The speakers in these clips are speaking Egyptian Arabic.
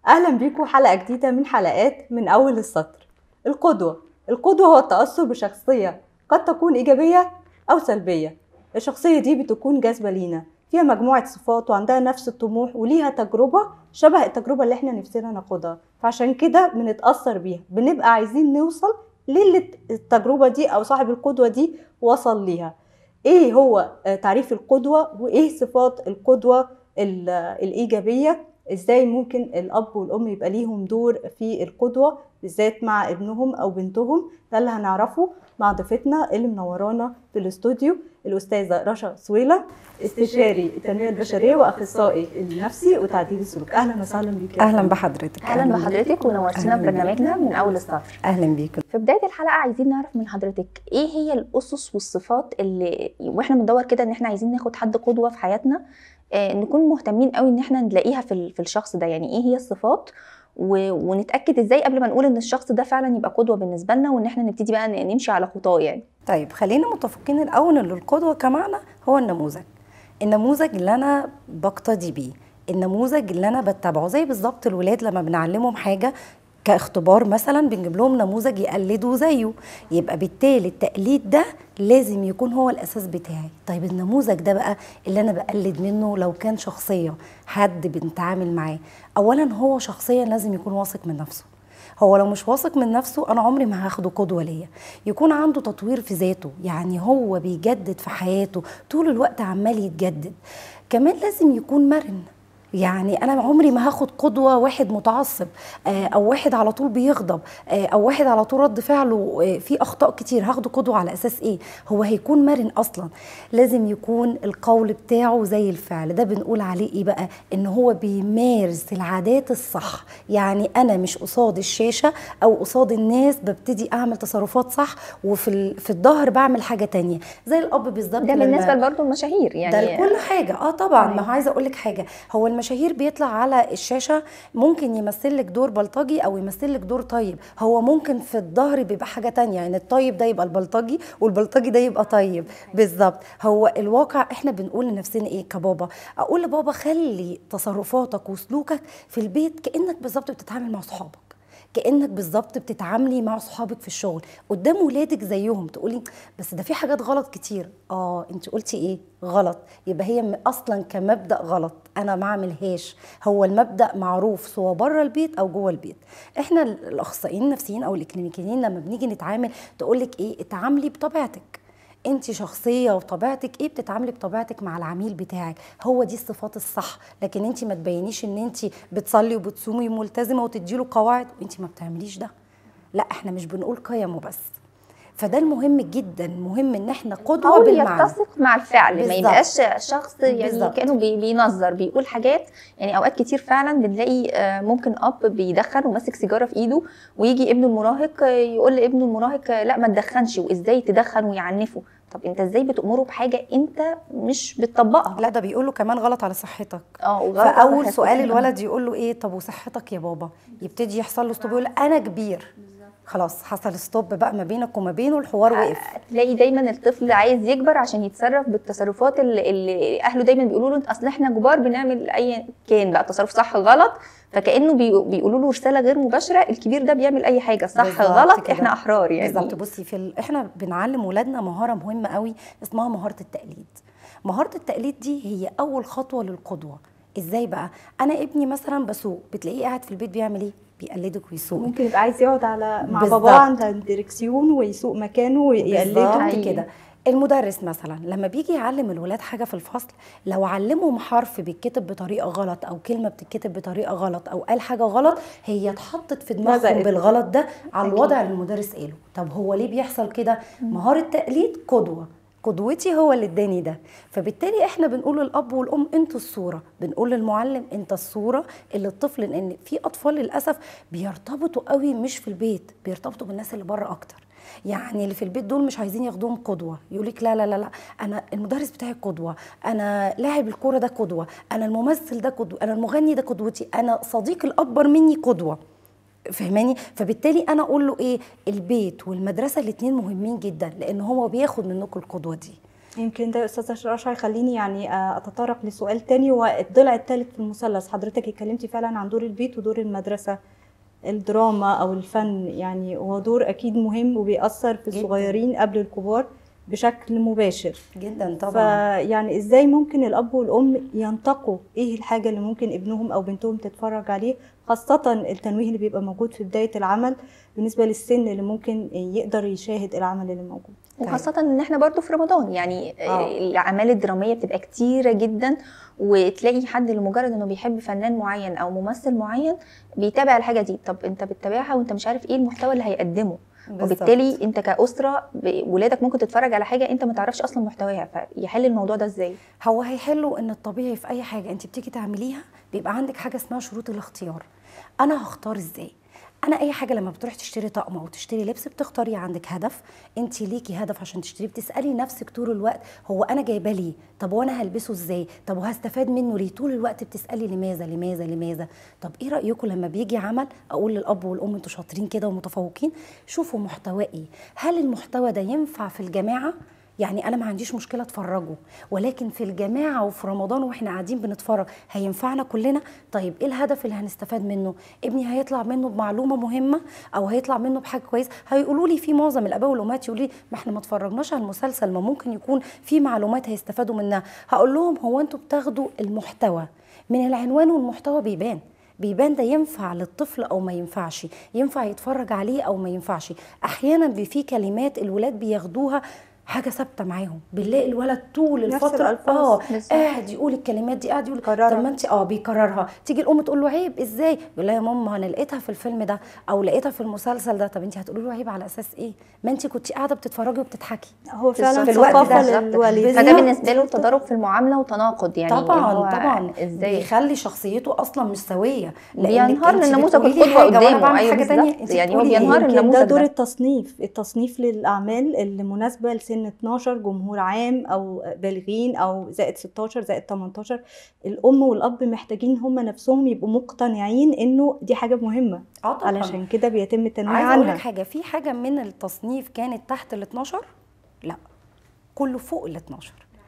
أهلا بيكم حلقة جديدة من حلقات من أول السطر القدوة القدوة هو التأثر بشخصية قد تكون إيجابية أو سلبية الشخصية دي بتكون جاذبة لينا فيها مجموعة صفات وعندها نفس الطموح وليها تجربة شبه التجربة اللي احنا نفسنا ناخدها فعشان كده بنتأثر بيها بنبقى عايزين نوصل للي التجربة دي أو صاحب القدوة دي وصل ليها ايه هو آه، تعريف القدوة وايه صفات القدوة ال- الإيجابية ازاي ممكن الأب والأم يبقى ليهم دور في القدوة بالذات مع ابنهم أو بنتهم ده اللي هنعرفه مع ضيفتنا اللي منورانا في الاستوديو الأستاذة رشا سويلة استشاري التنمية البشرية وأخصائي النفسي وتعديل السلوك أهلا وسهلا بيك يا اهلا فندم. بحضرتك اهلا بحضرتك ونورتينا أهلاً في بيك. برنامجنا من اول السطر اهلا بيكم في بدايه الحلقه عايزين نعرف من حضرتك ايه هي الاسس والصفات اللي واحنا بندور كده ان احنا عايزين ناخد حد قدوه في حياتنا آه نكون مهتمين قوي ان احنا نلاقيها في ال- في الشخص ده يعني ايه هي الصفات و... ونتاكد ازاي قبل ما نقول ان الشخص ده فعلا يبقى قدوه بالنسبه لنا وان احنا نبتدي بقى ن- نمشي على خطاه يعني طيب خلينا متفقين الاول ان القدوه كمعنى هو النموذج النموذج اللي انا بقتدي بيه النموذج اللي انا بتبعه زي بالظبط الولاد لما بنعلمهم حاجه كاختبار مثلا بنجيب لهم نموذج يقلدوا زيه يبقى بالتالي التقليد ده لازم يكون هو الاساس بتاعي طيب النموذج ده بقى اللي انا بقلد منه لو كان شخصيه حد بنتعامل معاه اولا هو شخصيا لازم يكون واثق من نفسه هو لو مش واثق من نفسه انا عمري ما هاخده قدوه ليا يكون عنده تطوير في ذاته يعني هو بيجدد في حياته طول الوقت عمال يتجدد كمان لازم يكون مرن يعني انا عمري ما هاخد قدوه واحد متعصب آه، او واحد على طول بيغضب آه، او واحد على طول رد فعله آه، فيه اخطاء كتير هاخده قدوه على اساس ايه هو هيكون مرن اصلا لازم يكون القول بتاعه زي الفعل ده بنقول عليه ايه بقى ان هو بيمارس العادات الصح يعني انا مش قصاد الشاشه او قصاد الناس ببتدي اعمل تصرفات صح وفي ال- في الظهر بعمل حاجه تانية زي الاب بالظبط ده لما- بالنسبه برضه المشاهير يعني ده لكل حاجه اه طبعا طيب. ما هو عايزه اقول لك حاجه هو المشاهير بيطلع على الشاشه ممكن يمثل لك دور بلطجي او يمثل لك دور طيب هو ممكن في الظهر بيبقى حاجه تانية يعني الطيب ده يبقى البلطجي والبلطجي ده يبقى طيب بالظبط هو الواقع احنا بنقول لنفسنا ايه كبابا اقول لبابا خلي تصرفاتك وسلوكك في البيت كانك بالظبط بتتعامل مع صحابك كانك بالظبط بتتعاملي مع صحابك في الشغل قدام ولادك زيهم تقولي بس ده في حاجات غلط كتير اه انت قلتي ايه غلط يبقى هي م- اصلا كمبدا غلط انا ما اعملهاش هو المبدا معروف سواء بره البيت او جوه البيت احنا ال- الاخصائيين النفسيين او الاكلينيكيين لما بنيجي نتعامل تقولك ايه اتعاملي بطبيعتك انت شخصيه وطبيعتك ايه بتتعاملي بطبيعتك مع العميل بتاعك هو دي الصفات الصح لكن انت ما تبينيش ان انت بتصلي وبتصومي ملتزمه وتديله قواعد وانت ما بتعمليش ده لا احنا مش بنقول قيم وبس فده المهم جدا مهم ان احنا قدوه قول بالمعنى يتسق مع الفعل ما بالظبط. يبقاش شخص يعني بالظبط. كانه بي- بينظر بيقول حاجات يعني اوقات كتير فعلا بنلاقي آه، ممكن اب بيدخن وماسك سيجاره في ايده ويجي ابنه المراهق آه، يقول لابنه المراهق آه، لا ما تدخنش وازاي تدخن ويعنفه طب انت ازاي بتامره بحاجه انت مش بتطبقها لا ده بيقول له كمان غلط على صحتك اه وغلط فاول صحتك. سؤال الولد يقول له ايه طب وصحتك يا بابا يبتدي يحصل له ستوب يقول انا كبير خلاص حصل ستوب بقى ما بينك وما بينه الحوار وقف تلاقي دايما الطفل عايز يكبر عشان يتصرف بالتصرفات اللي, اللي اهله دايما بيقولوا له اصل احنا كبار بنعمل اي كان بقى تصرف صح غلط فكانه بي- بيقولوا له رساله غير مباشره الكبير ده بيعمل اي حاجه صح بالظبط غلط كده. احنا احرار يعني بالظبط بصي في ال... احنا بنعلم ولادنا مهاره مهمه قوي اسمها مهاره التقليد مهاره التقليد دي هي اول خطوه للقدوه ازاي بقى انا ابني مثلا بسوق بتلاقيه قاعد في البيت بيعمل ايه بيقلدك ويسوق ممكن يبقى عايز يقعد على مع بالظبط. باباه عند الدركسيون ويسوق مكانه ويقلده بالظبط أيوة. كده المدرس مثلا لما بيجي يعلم الولاد حاجه في الفصل لو علمهم حرف بيتكتب بطريقه غلط او كلمه بتتكتب بطريقه غلط او قال حاجه غلط هي اتحطت في دماغهم لزقت. بالغلط ده على أكيد. الوضع اللي المدرس قاله طب هو ليه بيحصل كده مهاره تقليد قدوه قدوتي هو اللي اداني ده فبالتالي احنا بنقول للاب والام انتوا الصوره بنقول للمعلم انت الصوره اللي الطفل لان في اطفال للاسف بيرتبطوا قوي مش في البيت بيرتبطوا بالناس اللي بره اكتر يعني اللي في البيت دول مش عايزين ياخدوهم قدوه يقول لك لا لا لا لا انا المدرس بتاعي قدوه انا لاعب الكوره ده قدوه انا الممثل ده قدوه انا المغني ده قدوتي انا صديقي الاكبر مني قدوه فهماني فبالتالي انا اقول له ايه البيت والمدرسه الاثنين مهمين جدا لان هو بياخد منكم القدوه دي يمكن ده يا استاذه رشا يخليني يعني آه، اتطرق لسؤال تاني هو الضلع الثالث في المثلث حضرتك اتكلمتي فعلا عن دور البيت ودور المدرسه الدراما او الفن يعني هو دور اكيد مهم وبيأثر في جداً. الصغيرين قبل الكبار بشكل مباشر جدا طبعا فيعني ازاي ممكن الاب والام ينتقوا ايه الحاجه اللي ممكن ابنهم او بنتهم تتفرج عليه خاصه التنويه اللي بيبقى موجود في بدايه العمل بالنسبه للسن اللي ممكن يقدر يشاهد العمل اللي موجود وخاصة ان احنا برضو في رمضان يعني آه. الاعمال الدرامية بتبقى كتيرة جدا وتلاقي حد لمجرد انه بيحب فنان معين او ممثل معين بيتابع الحاجة دي طب انت بتتابعها وانت مش عارف ايه المحتوى اللي هيقدمه وبالتالي انت كأسرة ب- ولادك ممكن تتفرج على حاجة انت ما تعرفش اصلا محتواها فيحل الموضوع ده ازاي هو هيحلوا ان الطبيعي في اي حاجه انت بتيجي تعمليها بيبقى عندك حاجه اسمها شروط الاختيار انا هختار ازاي انا اي حاجه لما بتروح تشتري طقم او تشتري لبس بتختاري عندك هدف انت ليكي هدف عشان تشتريه بتسالي نفسك طول الوقت هو انا جايباه ليه طب وانا هلبسه ازاي طب وهستفاد منه ليه طول الوقت بتسالي لماذا لماذا لماذا طب ايه رايكم لما بيجي عمل اقول للاب والام انتوا شاطرين كده ومتفوقين شوفوا محتواه ايه هل المحتوى ده ينفع في الجماعه يعني انا ما عنديش مشكله اتفرجه ولكن في الجماعه وفي رمضان واحنا قاعدين بنتفرج هينفعنا كلنا طيب ايه الهدف اللي هنستفاد منه ابني هيطلع منه بمعلومه مهمه او هيطلع منه بحاجه كويسه هيقولوا لي في معظم الاباء والامهات يقولوا لي ما احنا ما اتفرجناش على المسلسل ما ممكن يكون في معلومات هيستفادوا منها هقول لهم هو انتوا بتاخدوا المحتوى من العنوان والمحتوى بيبان بيبان ده ينفع للطفل او ما ينفعش ينفع يتفرج عليه او ما ينفعش احيانا بي- في كلمات الولاد بياخدوها حاجه ثابته معاهم بنلاقي الولد طول نفس الفتره الألفاظ. اه بالظبط. قاعد يقول الكلمات دي قاعد يقول يكررها. طب ما انت اه بيكررها تيجي الام تقول له عيب ازاي يقول لها يا ماما انا لقيتها في الفيلم ده او لقيتها في المسلسل ده طب انت هتقولي له عيب على اساس ايه ما انت كنت قاعده بتتفرجي وبتضحكي هو فعلا في الوقت ثقافه ده للوالدين فده بالظبط. بالنسبة له تضارب في المعاملة وتناقض يعني طبعا هو طبعا ازاي بيخلي شخصيته اصلا مش سويه لأنك بينهار انت النموذج بتقولي لي القدوة حاجة وأنا قدامه، بعمل أيوة حاجة تانية، بالظبط. انت يعني هو بتقولي بينهار إيه؟ يمكن النموذج ده دور ده. التصنيف التصنيف للاعمال اللي مناسبه لسن 12 جمهور عام او بالغين او زائد 16 زائد 18 الام والاب محتاجين هم نفسهم يبقوا مقتنعين انه دي حاجه مهمه اه طبعا علشان كده بيتم التنويه عايزه اقول لك عنها حاجه في حاجه من التصنيف كانت تحت ال 12 لا كله فوق ال 12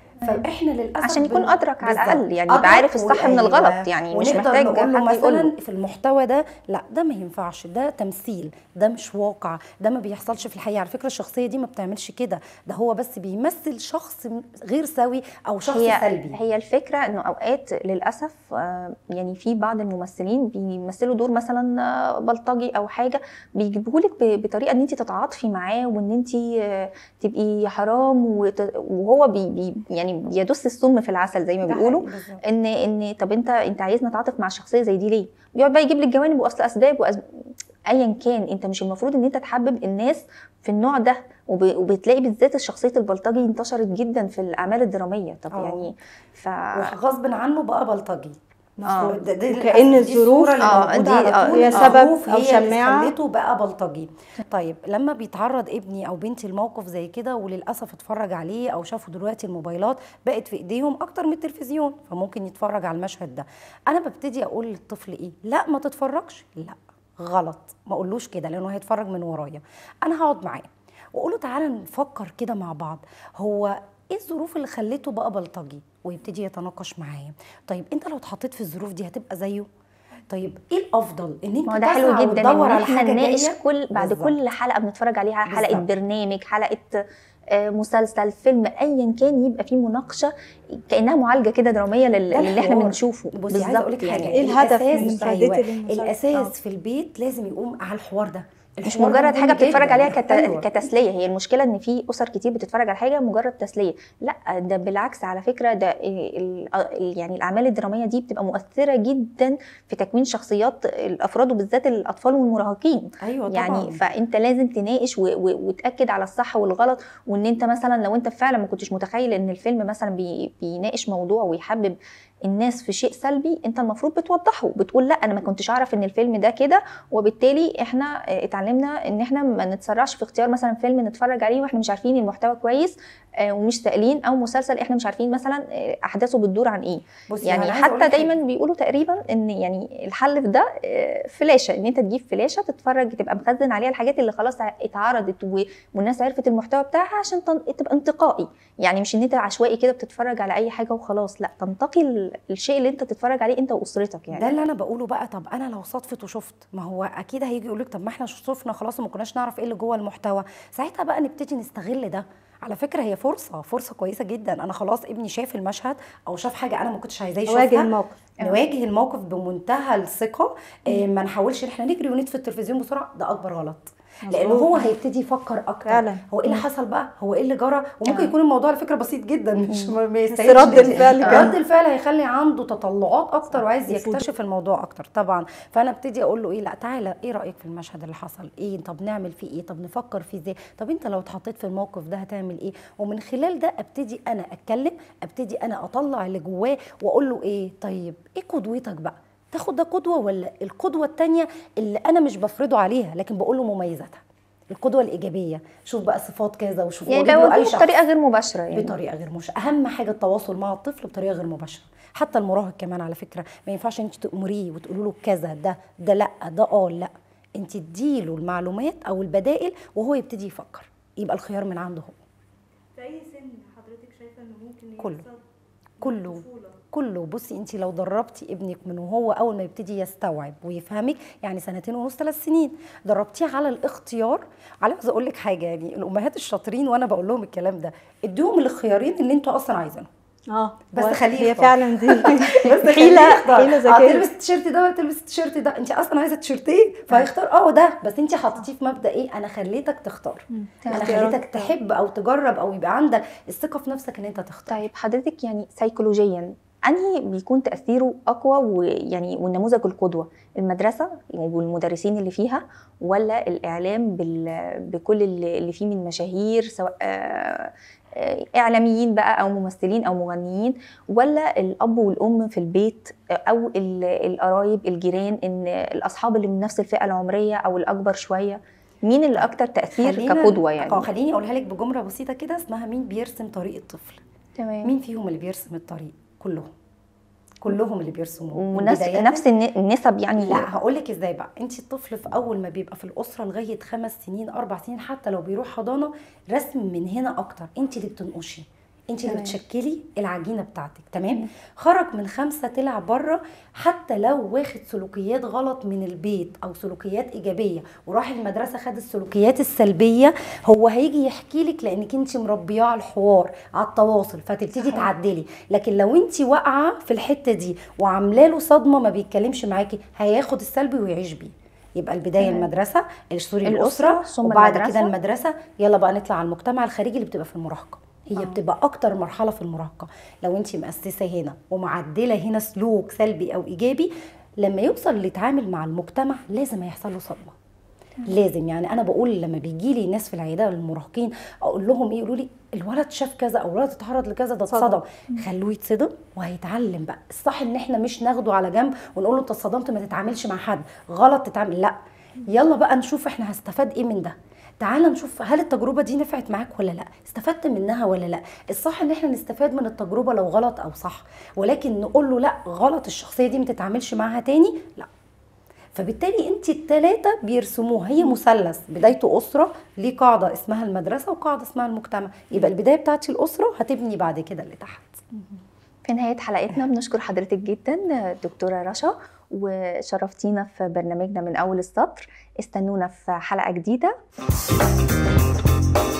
فاحنا للاسف عشان يكون بن- أدرك على بالظبط. الأقل، يعني يبقى أدرك عارف الصح من وأيوة. الغلط، يعني مش ونقدر محتاج نقول له حد يقول له. مثلا في المحتوى ده لا ده ما ينفعش ده تمثيل ده مش واقع ده ما بيحصلش في الحقيقه على فكره الشخصيه دي ما بتعملش كده ده هو بس بيمثل شخص غير سوي او شخص هي سلبي هي الفكره انه اوقات للاسف آه، يعني في بعض الممثلين بيمثلوا دور مثلا آه، بلطجي او حاجه بيجيبوهولك ب- بطريقه ان انت تتعاطفي معاه وان انت آه، تبقي حرام وت- وهو بي بي يعني بيدس السم في العسل زي ما ده بيقولوا حقيقي بالظبط. ان ان طب انت انت عايزنا نتعاطف مع شخصيه زي دي ليه؟ بيقعد بقى يجيب لك جوانب واصل اسباب وأز... ايا كان انت مش المفروض ان انت تحبب الناس في النوع ده وب... وبتلاقي بالذات شخصيه البلطجي انتشرت جدا في الاعمال الدراميه طب اه. يعني ف وغصب عنه بقى بلطجي اه ده- ده للأسف كأن دي الظروف- الصورة اللي اه، موجودة دي- على اه، طول. هي الظروف سبب أو هي اللي شماعة. خلته بقى بلطجي طيب لما بيتعرض ابني او بنتي لموقف زي كده وللاسف اتفرج عليه او شافوا دلوقتي الموبايلات بقت في ايديهم اكتر من التلفزيون فممكن يتفرج على المشهد ده انا ببتدي اقول للطفل ايه لا ما تتفرجش لا غلط ما اقولوش كده لانه هيتفرج من ورايا انا هقعد معاه واقول له تعالى نفكر كده مع بعض هو ايه الظروف اللي خلته بقى بلطجي ويبتدي يتناقش معايا طيب انت لو اتحطيت في الظروف دي هتبقى زيه طيب ايه الافضل ان انت ما هو ده حلو تسعى جدا ان وتدور على احنا حاجه نناقش جايه كل بعد بالظبط. كل حلقه بنتفرج عليها حلقه بالظبط. برنامج حلقه آه، مسلسل فيلم ايا كان يبقى فيه مناقشه كانها معالجه كده دراميه لل- ده للي احنا الحوار. بنشوفه بصي عايزه اقول لك حاجه إيه الهدف من الأساس- مشاهدتي أيوة، للمسلسل؟ الاساس في البيت لازم يقوم على الحوار ده مش الحوار ده مجرد مهم حاجه بتتفرج جداً. عليها كت... أيوة. كتسليه هي المشكله ان في اسر كتير بتتفرج على حاجه مجرد تسليه لا ده بالعكس على فكره ده ال... ال... يعني الاعمال الدراميه دي بتبقى مؤثره جدا في تكوين شخصيات الافراد وبالذات الاطفال والمراهقين ايوه يعني طبعا فانت لازم تناقش و... و... وتاكد على الصح والغلط وان انت مثلا لو انت فعلا ما كنتش متخيل ان الفيلم مثلا بي... بيناقش موضوع ويحبب الناس في شيء سلبي انت المفروض بتوضحه بتقول لا انا ما كنتش اعرف ان الفيلم ده كده وبالتالي احنا اه، اتعلمنا ان احنا ما نتسرعش في اختيار مثلا فيلم نتفرج عليه واحنا مش عارفين المحتوى كويس آه، ومش سائلين او مسلسل احنا مش عارفين مثلا آه، احداثه بتدور عن ايه بصي يعني أنا عايزة أقول حتى لك حاجة. دايما بيقولوا تقريبا ان يعني الحل في ده آه، فلاشه ان انت تجيب فلاشه تتفرج تبقى مخزن عليها الحاجات اللي خلاص اتعرضت و- والناس عرفت المحتوى بتاعها عشان تن- تبقى انتقائي يعني مش ان انت عشوائي كده بتتفرج على اي حاجه وخلاص لا تنتقي ال- الشيء اللي انت تتفرج عليه انت واسرتك يعني ده اللي انا بقوله بقى طب انا لو صدفت وشفت ما هو اكيد هيجي يقول لك طب ما احنا شفنا خلاص وما كناش نعرف ايه اللي جوه المحتوى ساعتها بقى نبتدي نستغل ده على فكره هي فرصه فرصه كويسه جدا انا خلاص ابني شاف المشهد او شاف حاجه انا ما كنتش عايزاه واجه يشوفها الموقف نواجه الموقف بمنتهى الثقه إيه، ما نحاولش ان احنا نجري ونطفي التلفزيون بسرعه ده اكبر غلط لان مظبوط. هو هيبتدي يفكر اكتر فعلا. هو ايه اللي حصل بقى هو ايه اللي جرى وممكن آه. يكون الموضوع على فكره بسيط جدا مش ما ما بس يستاهلش رد ده. الفعل كان- رد الفعل هيخلي عنده تطلعات اكتر وعايز وفضول. يكتشف الموضوع اكتر طبعا فانا ابتدي اقول له ايه لا تعالى ايه رايك في المشهد اللي حصل ايه طب نعمل فيه ايه طب نفكر فيه ازاي طب انت لو اتحطيت في الموقف ده هتعمل ايه ومن خلال ده ابتدي انا اتكلم ابتدي انا اطلع اللي جواه واقول له ايه طيب ايه قدوتك بقى تاخد ده قدوه ولا القدوه التانية اللي انا مش بفرضه عليها لكن بقول له مميزاتها القدوه الايجابيه شوف بقى صفات كذا وشوف يعني وأجيب له بوجهه شخص. بطريقه غير مباشره يعني بطريقه غير مش اهم حاجه التواصل مع الطفل بطريقه غير مباشره حتى المراهق كمان على فكره ما ينفعش انت تامريه وتقولوا له كذا ده ده لا ده اه لا انت اديله المعلومات او البدائل وهو يبتدي يفكر يبقى الخيار من عنده هو في اي سن حضرتك شايفه انه ممكن كله. يحصل كله الطفولة؟ كله بصي انت لو دربتي ابنك من وهو اول ما يبتدي يستوعب ويفهمك يعني سنتين ونص ثلاث سنين دربتيه على الاختيار على عايزه اقول لك حاجه يعني الامهات الشاطرين وانا بقول لهم الكلام ده اديهم الخيارين اللي انتوا اصلا عايزينهم اه بس هو- خليه هي يختار. فعلا دي بس حيله يختار. حيله اه ذكيه تلبس التيشيرت ده ولا تلبس التيشيرت ده انت اصلا عايزه تيشيرتين فهيختار اه ده بس انت حطيتيه في مبدا ايه انا خليتك تختار انا اختيارات. خليتك تحب او تجرب او يبقى عندك الثقه في نفسك ان انت تختار طيب حضرتك يعني سيكولوجيا انهي بيكون تاثيره اقوى ويعني والنموذج القدوه المدرسه والمدرسين اللي فيها ولا الاعلام بال... بكل اللي اللي فيه من مشاهير سواء آه، آه، اعلاميين بقى او ممثلين او مغنيين ولا الاب والام في البيت آه، او ال- القرايب الجيران ان الاصحاب اللي من نفس الفئه العمريه او الاكبر شويه مين اللي اكتر تاثير خلينا- كقدوه يعني اه خليني اقولها لك بجمله بسيطه كده اسمها مين بيرسم طريق الطفل تمام مين فيهم اللي بيرسم الطريق كلهم كلهم اللي بيرسموه من ونفس بداية- نفس الن- النسب يعني لا هقول لك ازاي بقى انت الطفل في اول ما بيبقى في الاسره لغايه خمس سنين اربع سنين حتى لو بيروح حضانه رسم من هنا اكتر انت اللي بتنقشي انت اللي تمام. بتشكلي العجينه بتاعتك تمام خرج من خمسه طلع بره حتى لو واخد سلوكيات غلط من البيت او سلوكيات ايجابيه وراح المدرسه خد السلوكيات السلبيه هو هيجي يحكي لك لانك انت مربياه على الحوار على التواصل فتبتدي تعدلي لكن لو انت واقعه في الحته دي وعامله له صدمه ما بيتكلمش معاكي هياخد السلبي ويعيش بيه يبقى البدايه تمام. المدرسه سوري الأسرة، الاسره ثم وبعد المدرسة. كده المدرسه يلا بقى نطلع على المجتمع الخارجي اللي بتبقى في المراهقه هي آه. بتبقى اكتر مرحله في المراهقه لو انت مؤسسه هنا ومعدله هنا سلوك سلبي او ايجابي لما يوصل يتعامل مع المجتمع لازم هيحصل له صدمه لازم يعني انا بقول لما بيجي لي ناس في العياده للمراهقين اقول لهم ايه يقولوا لي الولد شاف كذا او الولد اتعرض لكذا ده صدم. اتصدم خلوه يتصدم وهيتعلم بقى الصح ان احنا مش ناخده على جنب ونقول له انت اتصدمت ما تتعاملش مع حد غلط تتعامل لا يلا بقى نشوف احنا هستفاد ايه من ده تعال نشوف هل التجربه دي نفعت معاك ولا لا استفدت منها ولا لا الصح ان احنا نستفاد من التجربه لو غلط او صح ولكن نقول له لا غلط الشخصيه دي ما تتعاملش معاها تاني لا فبالتالي انت التلاتة بيرسموها هي مثلث بدايته اسره ليه قاعده اسمها المدرسه وقاعده اسمها المجتمع يبقى البدايه بتاعتي الاسره هتبني بعد كده اللي تحت في نهاية حلقتنا بنشكر حضرتك جدا دكتورة رشا وشرفتينا في برنامجنا من أول السطر استنونا في حلقة جديدة